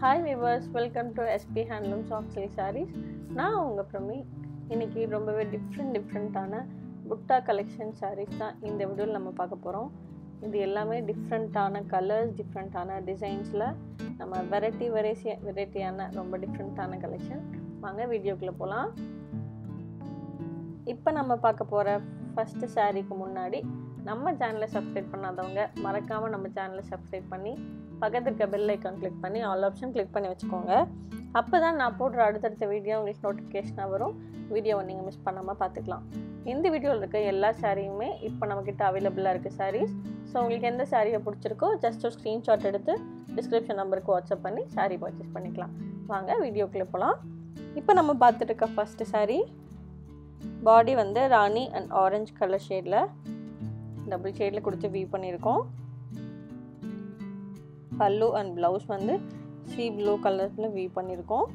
hi weavers welcome to SP handloom soft silk sarees நான் உங்கள் பிரமி இன்னைக்கு ரொம்பவே டிஃப்ரெண்ட் டிஃப்ரெண்ட்டான புட்டா கலெக்ஷன் சாரீஸ் தான் இந்த வீடியோவில் நம்ம பார்க்க போகிறோம் இது எல்லாமே டிஃப்ரெண்ட்டான கலர்ஸ் டிஃப்ரெண்ட்டான டிசைன்ஸில் நம்ம வெரைட்டி வெரைசி வெரைட்டியான ரொம்ப டிஃப்ரெண்ட்டான கலெக்ஷன் வாங்க வீடியோக்குள்ளே போகலாம் இப்போ நம்ம பார்க்க போகிற ஃபஸ்ட்டு சாரீக்கு முன்னாடி நம்ம சேனலை சப்ஸ்கிரைப் பண்ணாதவங்க மறக்காமல் நம்ம சேனலை சப்ஸ்கிரைப் பண்ணி பக்கத்து இருக்க பெல் ஐக்கான் கிளிக் பண்ணி ஆல் ஆப்ஷன் கிளிக் பண்ணி வச்சுக்கோங்க அப்போ தான் நான் போடுற அடுத்தடுத்த வீடியோ உங்களுக்கு நோட்டிஃபிகேஷனாக வரும் வீடியோவை நீங்கள் மிஸ் பண்ணாமல் பார்த்துக்கலாம் இந்த வீடியோவில் இருக்க எல்லா சாரியுமே இப்போ நம்மக்கிட்ட அவைலபிளாக இருக்குது சாரீஸ் ஸோ உங்களுக்கு எந்த சாரியை பிடிச்சிருக்கோ ஜஸ்ட் ஒரு ஸ்க்ரீன்ஷாட் எடுத்து டிஸ்கிரிப்ஷன் நம்பருக்கு வாட்ஸ்அப் பண்ணி சாரீ பர்ச்சேஸ் பண்ணிக்கலாம் வாங்க வீடியோக்குள்ளே போகலாம் இப்போ நம்ம பார்த்துட்டு இருக்க ஃபஸ்ட்டு சாரீ பாடி வந்து ராணி அண்ட் ஆரஞ்சு கலர் ஷேடில் டபுள் ஷேடில் கொடுத்து வீவ் பண்ணியிருக்கோம் பல்லு அண்ட் ப்ளவுஸ் வந்து சி ப்ளூ கலரில் வீவ் பண்ணியிருக்கோம்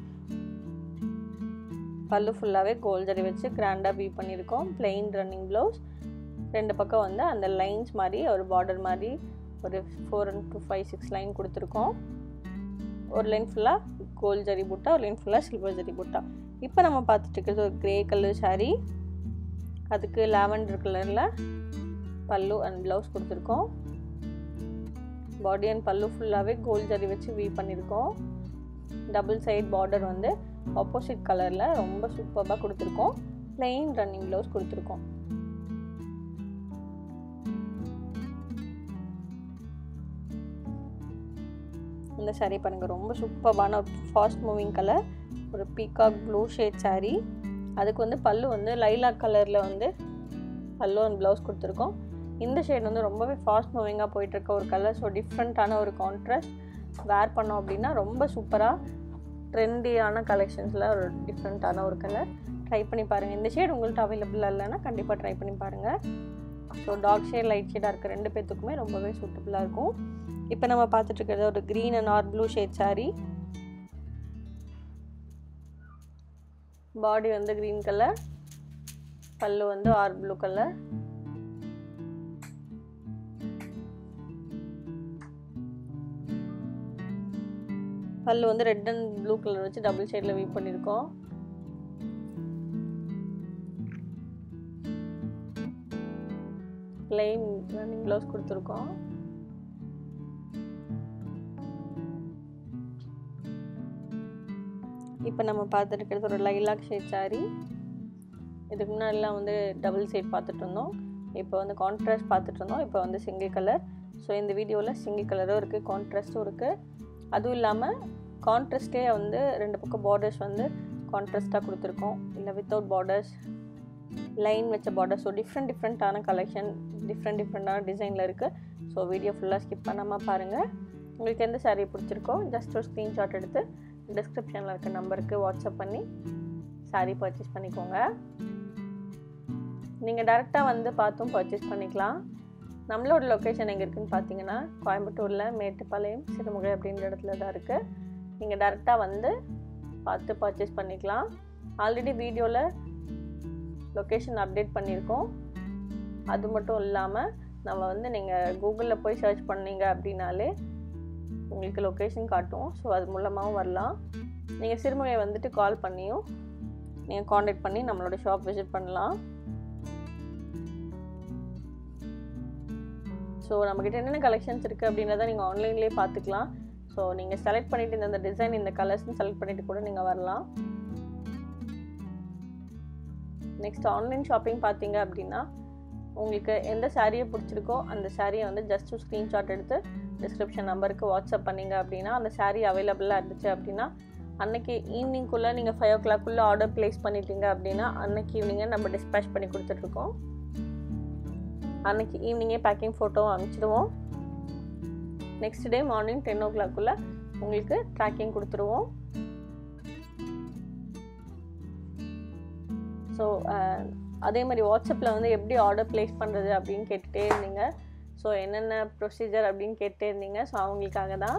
பல்லு ஃபுல்லாகவே கோல் ஜரி வச்சு கிராண்டாக வீவ் பண்ணியிருக்கோம் பிளெயின் ரன்னிங் ப்ளவுஸ் ரெண்டு பக்கம் வந்து அந்த லைன்ஸ் மாதிரி ஒரு பார்டர் மாதிரி ஒரு four and two five six line கொடுத்துருக்கோம் ஒரு லைன் ஃபுல்லாக கோல் ஜரி புட்டா ஒரு லைன் ஃபுல்லாக சில்வர் ஜரி புட்டா இப்போ நம்ம பார்த்துட்டு இருக்கிறது ஒரு க்ரே கலர் சாரீ அதுக்கு லாவெண்டர் கலரில் பல்லு அண்ட் ப்ளவுஸ் கொடுத்துருக்கோம் பாடி அண்ட் பல்லு ஃபுல்லாகவே கோல் ஜரி வச்சு வீ பண்ணியிருக்கோம் டபுள் சைட் பார்டர் வந்து ஆப்போசிட் கலரில் ரொம்ப சூப்பராக கொடுத்துருக்கோம் பிளெயின் ரன்னிங் ப்ளவுஸ் கொடுத்துருக்கோம் இந்த சாரீ பாருங்கள் ரொம்ப சூப்பரான ஃபாஸ்ட் மூவிங் கலர் ஒரு பீகாக் ப்ளூ ஷேட் சாரீ அதுக்கு வந்து பல்லு வந்து லைலாக் கலரில் வந்து பல்லு அண்ட் ப்ளவுஸ் கொடுத்துருக்கோம் இந்த ஷேட் வந்து ரொம்பவே ஃபாஸ்ட் மூவிங்காக போயிட்டுருக்க ஒரு கலர் ஸோ டிஃப்ரெண்ட்டான ஒரு கான்ட்ராஸ்ட் வேர் பண்ணோம் அப்படின்னா ரொம்ப சூப்பராக ட்ரெண்டியான கலெக்ஷன்ஸில் ஒரு டிஃப்ரெண்ட்டான ஒரு கலர் ட்ரை பண்ணி பாருங்கள் இந்த ஷேட் உங்கள்கிட்ட அவைலபிளாக இல்லைன்னா கண்டிப்பாக ட்ரை பண்ணி பாருங்கள் ஸோ டார்க் ஷேட் லைட் ஷேடாக இருக்க ரெண்டு பேர்த்துக்குமே ரொம்பவே சூட்டபுளாக இருக்கும் இப்போ நம்ம பார்த்துட்டு இருக்கிறது ஒரு green and or blue shade saree body வந்து க்ரீன் கலர் பல்லு வந்து ஆர் ப்ளூ கலர் பல்லு வந்து ரெட் அண்ட் ப்ளூ கலர் வச்சு டபுள் ஷேடில் வீவ் பண்ணியிருக்கோம் பிளெயின் ரன்னிங் ப்ளவுஸ் கொடுத்துருக்கோம் இப்போ நம்ம பார்த்துருக்கிறது ஒரு லைலாக் ஷேட் சாரி இதுக்கு முன்னாடிலாம் வந்து டபுள் ஷேட் பார்த்துட்டு இருந்தோம் இப்போ வந்து கான்ட்ராஸ்ட் பார்த்துட்டு இருந்தோம் இப்போ வந்து சிங்கிள் கலர் ஸோ இந்த வீடியோவில் சிங்கிள் கலரும் இருக்குது கான்ட்ராஸ்ட்டும் இருக்குது அதுவும் இல்லாமல் கான்ட்ராஸ்டே வந்து ரெண்டு பக்கம் பார்டர்ஸ் வந்து கான்ட்ராஸ்ட்டாக கொடுத்துருக்கோம் இல்லை வித்தவுட் பார்டர்ஸ் லைன் வச்ச பார்டர் ஸோ டிஃப்ரெண்ட் டிஃப்ரெண்ட்டான கலெக்ஷன் டிஃப்ரெண்ட் டிஃப்ரெண்ட்டான டிசைனில் இருக்குது ஸோ வீடியோ ஃபுல்லாக ஸ்கிப் பண்ணாமல் பாருங்கள் உங்களுக்கு எந்த சாரீ பிடிச்சிருக்கோ ஜஸ்ட் ஒரு ஸ்க்ரீன்ஷாட் எடுத்து டிஸ்கிரிப்ஷனில் இருக்க நம்பருக்கு வாட்ஸ்அப் பண்ணி சாரீ பர்ச்சேஸ் பண்ணிக்கோங்க நீங்கள் டேரெக்டாக வந்து பார்த்தும் பர்ச்சேஸ் பண்ணிக்கலாம் நம்மளோட லொக்கேஷன் எங்கே இருக்குதுன்னு பார்த்தீங்கன்னா கோயம்புத்தூரில் மேட்டுப்பாளையம் சிறுமுகை அப்படின்ற இடத்துல தான் இருக்குது நீங்கள் டேரெக்டாக வந்து பார்த்து பர்ச்சேஸ் பண்ணிக்கலாம் ஆல்ரெடி வீடியோவில் லொக்கேஷன் அப்டேட் பண்ணியிருக்கோம் அது மட்டும் இல்லாமல் நம்ம வந்து நீங்கள் கூகுளில் போய் சர்ச் பண்ணீங்க அப்படின்னாலே உங்களுக்கு லொக்கேஷன் காட்டும் ஸோ அது மூலமாகவும் வரலாம் நீங்கள் சிறுமுகை வந்துட்டு கால் பண்ணியும் நீங்கள் காண்டாக்ட் பண்ணி நம்மளோட ஷாப் விசிட் பண்ணலாம் ஸோ நம்மக்கிட்ட என்னென்ன கலெக்ஷன்ஸ் இருக்குது அப்படின்றத நீங்கள் ஆன்லைன்லேயே பார்த்துக்கலாம் ஸோ நீங்கள் செலக்ட் பண்ணிவிட்டு இந்த டிசைன் இந்த கலர்ஸ்னு செலக்ட் பண்ணிவிட்டு கூட நீங்கள் வரலாம் நெக்ஸ்ட் ஆன்லைன் ஷாப்பிங் பார்த்தீங்க அப்படின்னா உங்களுக்கு எந்த சாரியை பிடிச்சிருக்கோ அந்த சாரியை வந்து ஜஸ்ட் ஸ்க்ரீன்ஷாட் எடுத்து டிஸ்கிரிப்ஷன் நம்பருக்கு வாட்ஸ்அப் பண்ணிங்க அப்படின்னா அந்த சாரீ அவைலபிளாக இருந்துச்சு அப்படின்னா அன்னைக்கு ஈவினிங்குள்ளே நீங்கள் ஃபைவ் ஓ கிளாக்குள்ளே ஆர்டர் ப்ளேஸ் பண்ணிட்டீங்க அப்படின்னா அன்னைக்கு ஈவினிங்கை நம்ம டிஸ்பேச் பண்ணி கொடுத்துட்ருக்கோம் அன்னைக்கு ஈவினிங்கே பேக்கிங் ஃபோட்டோவும் அனுப்பிச்சிடுவோம் நெக்ஸ்ட் டே மார்னிங் டென் ஓ கிளாக்குள்ளே உங்களுக்கு ட்ராக்கிங் கொடுத்துருவோம் ஸோ அதே மாதிரி வாட்ஸ்அப்பில் வந்து எப்படி ஆர்டர் ப்ளேஸ் பண்ணுறது அப்படின்னு கேட்டுகிட்டே இருந்தீங்க ஸோ என்னென்ன ப்ரொசீஜர் அப்படின்னு கேட்டே இருந்தீங்க ஸோ அவங்களுக்காக தான்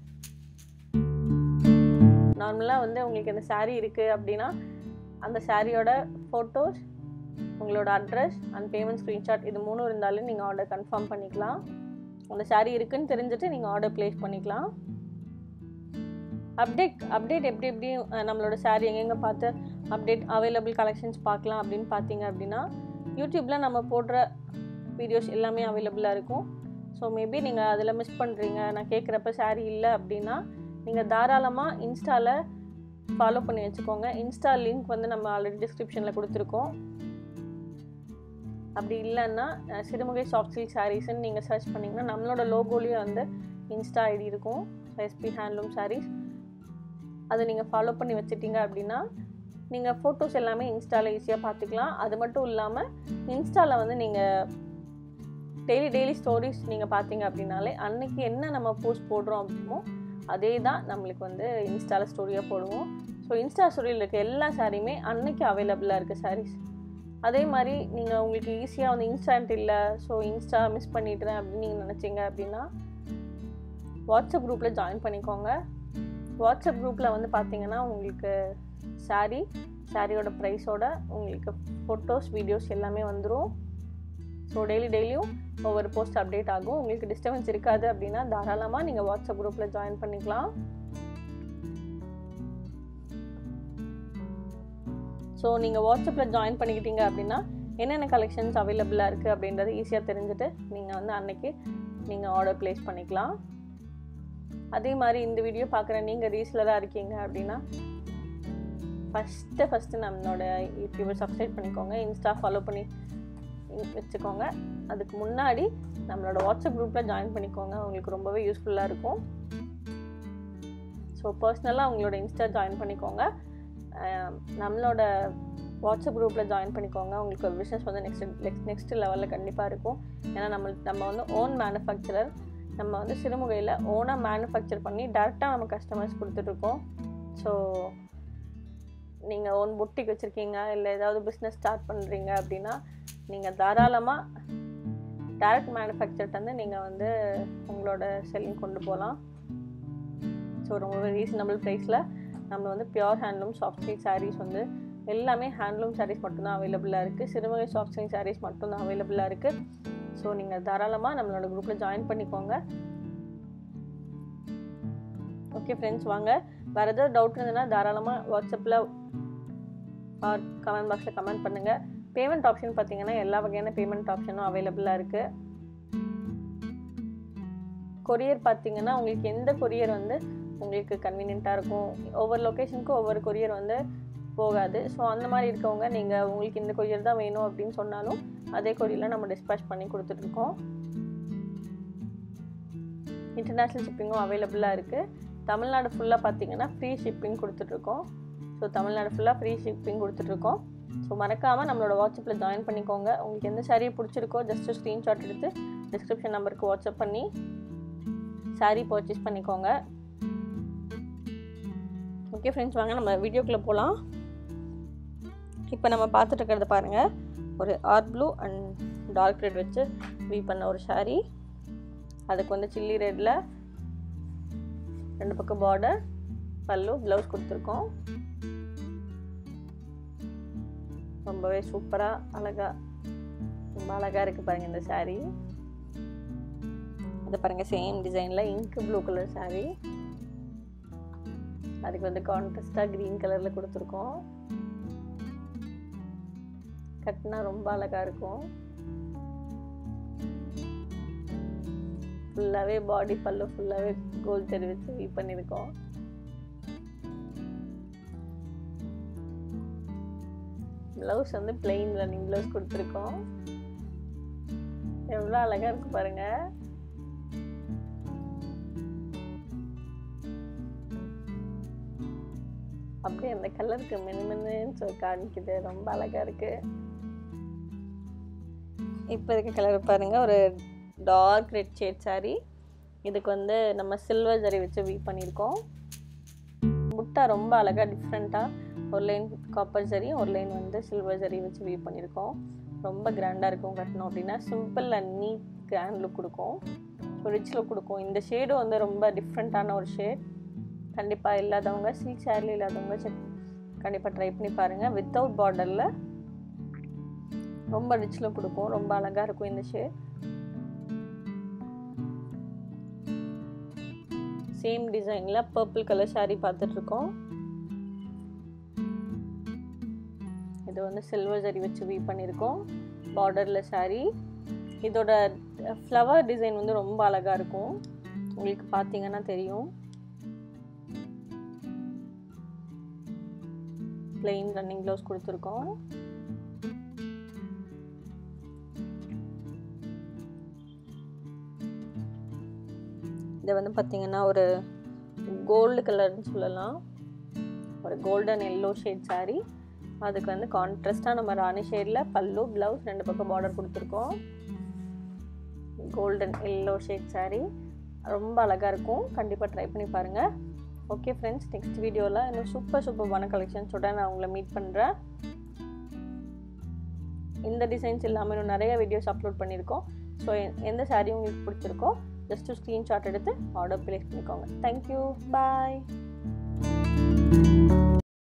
நார்மலாக வந்து உங்களுக்கு இந்த சாரீ இருக்குது அப்படின்னா அந்த சாரியோட ஃபோட்டோஸ் உங்களோட அட்ரஸ் அண்ட் பேமெண்ட் ஸ்க்ரீன்ஷாட் இது மூணும் இருந்தாலும் நீங்கள் ஆர்டர் கன்ஃபார்ம் பண்ணிக்கலாம் அந்த சாரீ இருக்குன்னு தெரிஞ்சுட்டு நீங்கள் ஆர்டர் ப்ளேஸ் பண்ணிக்கலாம் அப்டேட் அப்டேட் எப்படி எப்படி அஹ், நம்மளோட saree எங்கெங்கே பார்த்து அப்டேட் அவைலபிள் கலெக்ஷன்ஸ் பார்க்கலாம் அப்படின்னு பார்த்தீங்க அப்படின்னா யூடியூப்பில் நம்ம போடுற வீடியோஸ் எல்லாமே அவைலபிளாக இருக்கும் ஸோ மேபி நீங்கள் அதில் மிஸ் பண்ணுறீங்க நான் கேட்குறப்ப saree இல்லை அப்படின்னா நீங்கள் தாராளமாக இன்ஸ்டாவில் ஃபாலோ பண்ணி வச்சுக்கோங்க இன்ஸ்டா லிங்க் வந்து நம்ம ஆல்ரெடி டிஸ்கிரிப்ஷனில் கொடுத்துருக்கோம் அப்படி இல்லைன்னா அஹ், சிறுமுகை சாஃப்ட் சில்க் சாரீஸ்ன்னு நீங்கள் சர்ச் பண்ணிங்கன்னா நம்மளோட லோகோலேயே வந்து இன்ஸ்டா ஐடி இருக்கும் எஸ்பி ஹேண்ட்லூம் சாரீஸ் அதை நீங்கள் ஃபாலோ பண்ணி வச்சிட்டீங்க அப்படின்னா நீங்கள் ஃபோட்டோஸ் எல்லாமே இன்ஸ்டாவில் ஈஸியாக பார்த்துக்கலாம் அது மட்டும் இல்லாமல் இன்ஸ்டாவில் வந்து நீங்கள் டெய்லி டெய்லி ஸ்டோரிஸ் நீங்கள் பார்த்தீங்க அப்படின்னாலே அன்னைக்கு என்ன நம்ம போஸ்ட் போடுறோம் அப்படிமோ அதே தான் நம்மளுக்கு வந்து இன்ஸ்டாவில் ஸ்டோரியாக போடுவோம் ஸோ இன்ஸ்டா ஸ்டோரியில் இருக்க எல்லா சாரியுமே அன்னைக்கு அவைலபிளாக இருக்குது சாரீஸ் அதே மாதிரி நீங்கள் உங்களுக்கு ஈஸியாக வந்து இன்ஸ்டன்ட் இல்லை ஸோ இன்ஸ்டா மிஸ் பண்ணிட்டுறேன் அப்படின்னு நீங்கள் நினச்சிங்க அப்படின்னா வாட்ஸ்அப் குரூப்பில் ஜாயின் பண்ணிக்கோங்க வாட்ஸ்அப் குரூப்பில் வந்து பார்த்தீங்கன்னா உங்களுக்கு saree சாரியோட ப்ரைஸோட உங்களுக்கு ஃபோட்டோஸ் வீடியோஸ் எல்லாமே வந்துடும் ஸோ டெய்லி டெய்லியும் ஒவ்வொரு போஸ்ட் அப்டேட் ஆகும் உங்களுக்கு டிஸ்டர்பன்ஸ் இருக்காது அப்படின்னா தாராளமாக நீங்கள் வாட்ஸ்அப் குரூப்பில் ஜாயின் பண்ணிக்கலாம் ஸோ நீங்கள் வாட்ஸ்அப்பில் ஜாயின் பண்ணிக்கிட்டீங்க அப்படின்னா என்னென்ன கலெக்ஷன்ஸ் அவைலபிளாக இருக்குது அப்படின்றது ஈஸியாக தெரிஞ்சுட்டு நீங்கள் வந்து அன்னைக்கு நீங்கள் ஆர்டர் ப்ளேஸ் பண்ணிக்கலாம் அதே மாதிரி இந்த வீடியோ பார்க்குற நீங்கள் ரீசலராக இருக்கீங்க அப்படின்னா ஃபஸ்ட்டு ஃபஸ்ட்டு நம்மளோட யூடியூபை சப்ஸ்கிரைப் பண்ணிக்கோங்க இன்ஸ்டா ஃபாலோ பண்ணி வச்சுக்கோங்க அதுக்கு முன்னாடி நம்மளோட வாட்ஸ்அப் குரூப்பில் ஜாயின் பண்ணிக்கோங்க உங்களுக்கு ரொம்பவே யூஸ்ஃபுல்லாக இருக்கும் ஸோ பர்சனலாக உங்களோட இன்ஸ்டா ஜாயின் பண்ணிக்கோங்க அஹ் நம்மளோட வாட்ஸ்அப் குரூப்பில் ஜாயின் பண்ணிக்கோங்க உங்களுக்கு ஒரு பிஸ்னஸ் வந்து நெக்ஸ்ட் நெக்ஸ்ட் நெக்ஸ்ட் லெவலில் கண்டிப்பாக இருக்கும் ஏன்னா நம்ம நம்ம வந்து ஓன் மேனுஃபேக்சரர் நம்ம வந்து சிறுமுகையில் ஓனாக மேனுஃபேக்சர் பண்ணி டேரெக்டாக நம்ம கஸ்டமர்ஸ் கொடுத்துட்ருக்கோம் ஸோ நீங்கள் ஓன் புட்டிக் வச்சுருக்கீங்க இல்லை ஏதாவது பிஸ்னஸ் ஸ்டார்ட் பண்ணுறீங்க அப்படின்னா நீங்கள் தாராளமாக டேரக்ட் மேனுஃபேக்சர்ட் வந்து நீங்கள் வந்து உங்களோட செல்லிங் கொண்டு போகலாம் ஸோ ரொம்பவே ரீசனபிள் ப்ரைஸில் நம்ம வந்து pure handloom soft silk sarees வந்து எல்லாமே ஹேண்ட்லூம் சாரீஸ் மட்டும்தான் அவைலபிளாக இருக்குது சிறுமுகை சாஃப்ட் சில்க் சாரீஸ் மட்டும்தான் அவைலபிளாக இருக்குது ஸோ நீங்கள் தாராளமாக நம்மளோட குரூப்பில் ஜாயின் பண்ணிக்கோங்க ஓகே ஃப்ரெண்ட்ஸ் வாங்க வேறு ஏதாவது டவுட் இருந்ததுன்னா தாராளமாக வாட்ஸ்அப்பில் ஆர் கமெண்ட் பாக்ஸில் கமெண்ட் பண்ணுங்கள் பேமெண்ட் ஆப்ஷன் பார்த்தீங்கன்னா எல்லா வகையான பேமெண்ட் ஆப்ஷனும் அவைலபிளாக இருக்குது கொரியர் பார்த்தீங்கன்னா உங்களுக்கு எந்த கொரியர் வந்து உங்களுக்கு கன்வீனியண்ட்டாக இருக்கும் ஒவ்வொரு லொக்கேஷனுக்கும் ஒவ்வொரு கொரியர் வந்து போகாது ஸோ அந்த மாதிரி இருக்கவங்க நீங்கள் உங்களுக்கு இந்த கொரியர் தான் வேணும் அப்படின்னு சொன்னாலும் அதே கொரியரில் நம்ம டிஸ்பேச் பண்ணி கொடுத்துட்ருக்கோம் இன்டர்நேஷ்னல் ஷிப்பிங்கும் அவைலபிளாக இருக்குது தமிழ்நாடு ஃபுல்லாக பார்த்தீங்கன்னா ஃப்ரீ ஷிப்பிங் கொடுத்துட்ருக்கோம் ஸோ தமிழ்நாடு ஃபுல்லாக ஃப்ரீ ஷிப்பிங் கொடுத்துட்ருக்கோம் ஸோ மறக்காமல் நம்மளோட வாட்ஸ்அப்பில் ஜாயின் பண்ணிக்கோங்க உங்களுக்கு எந்த சாரியை பிடிச்சிருக்கோ ஜஸ்ட்டு ஸ்க்ரீன்ஷாட் எடுத்து டிஸ்கிரிப்ஷன் நம்பருக்கு வாட்ஸ்அப் பண்ணி சாரீ பர்ச்சேஸ் பண்ணிக்கோங்க ஓகே ஃப்ரெண்ட்ஸ் வாங்க நம்ம வீடியோக்குள்ளே போகலாம் இப்போ நம்ம பார்த்துட்டு இருக்கிறத பாருங்கள் ஒரு art blue and dark red வச்சு வீ பண்ண ஒரு saree அதுக்கு வந்து சில்லி ரெட்டில் ரெண்டு பக்கம் பார்டர் பல்லு ப்ளவுஸ் கொடுத்துருக்கோம் ரொம்பவே சூப்பராக அழகாக ரொம்ப அழகாக இருக்குது பாருங்கள் இந்த saree இது பாருங்கள் சேம் டிசைனில் இங்க் ப்ளூ கலர் saree அதுக்கு வந்து கான்ட்ராஸ்டாக க்ரீன் கலரில் கொடுத்துருக்கோம் கட்டினா ரொம்ப அழகாக இருக்கும் ஃபுல்லாகவே பாடி பல்லு ஃபுல்லாகவே கோல் தெரி வச்சு வீ பண்ணியிருக்கோம் ப்ளவுஸ் வந்து பிளெயின் ரன்னிங் ப்ளவுஸ் கொடுத்துருக்கோம் எவ்வளோ அழகாக இருக்கு பாருங்க அப்படியே அந்த கலருக்கு மென்மென்னு சொல்லி காமிக்குது ரொம்ப அழகாக இருக்கு இப்போ இருக்க கலர் பாருங்க ஒரு டார்க் ரெட் ஷேட் saree இதுக்கு வந்து நம்ம சில்வர் ஜரி வச்சு வீ பண்ணியிருக்கோம் முட்டா ரொம்ப அழகாக டிஃப்ரெண்ட்டாக ஒரு லைன் காப்பர் ஜரி ஒரு லைன் வந்து சில்வர் ஜரி வச்சு வீ பண்ணியிருக்கோம் ரொம்ப கிராண்டாக இருக்கும் கட்டணும் அப்படின்னா simple and neat grand look கொடுக்கும் ஸோ ரிச் லுக் கொடுக்கும் இந்த ஷேடும் வந்து ரொம்ப டிஃப்ரெண்ட்டான ஒரு ஷேட் கண்டிப்பாக இல்லாதவங்க சில்க் சேரில் இல்லாதவங்க செக் கண்டிப்பாக ட்ரை பண்ணி பாருங்கள் வித்தவுட் பார்டரில் ரொம்ப ரிச் லுக் கொடுக்கும் ரொம்ப அழகாக இருக்கும் இந்த ஷேட் சேம் டிசைனில் பர்பிள் கலர் saree பார்த்துட்ருக்கோம் இது வந்து சில்வர் ஜரி வச்சு வீ பண்ணியிருக்கோம் பார்டரில் saree இதோட ஃப்ளவர் டிசைன் வந்து ரொம்ப அழகாக இருக்கும் உங்களுக்கு பார்த்தீங்கன்னா தெரியும் plain ரன்னிங் ப்ளவுஸ் கொடுத்துருக்கோம் இது வந்து பார்த்தீங்கன்னா ஒரு கோல்டு கலர்னு சொல்லலாம் ஒரு கோல்டன் எல்லோ ஷேட் saree அதுக்கு வந்து கான்ட்ராஸ்டாக நம்ம ராணி ஷேடில் பல்லு ப்ளவுஸ் ரெண்டு பக்கம் பார்டர் கொடுத்துருக்கோம் கோல்டன் எல்லோ ஷேட் saree ரொம்ப அழகாக இருக்கும் கண்டிப்பாக ட்ரை பண்ணி பாருங்கள் ஓகே ஃப்ரெண்ட்ஸ் நெக்ஸ்ட் வீடியோவில் இன்னும் சூப்பர் சூப்பர்பான கலெக்ஷன்ஸோட நான் உங்களை மீட் பண்ணுறேன் இந்த டிசைன்ஸ் இல்லாமல் இன்னும் நிறைய வீடியோஸ் அப்லோட் பண்ணியிருக்கோம் ஸோ எந்த saree உங்களுக்கு பிடிச்சிருக்கோ ஜஸ்ட்டு ஸ்க்ரீன்ஷாட் எடுத்து ஆர்டர் ப்ளேஸ் பண்ணிக்கோங்க தேங்க்யூ பாய்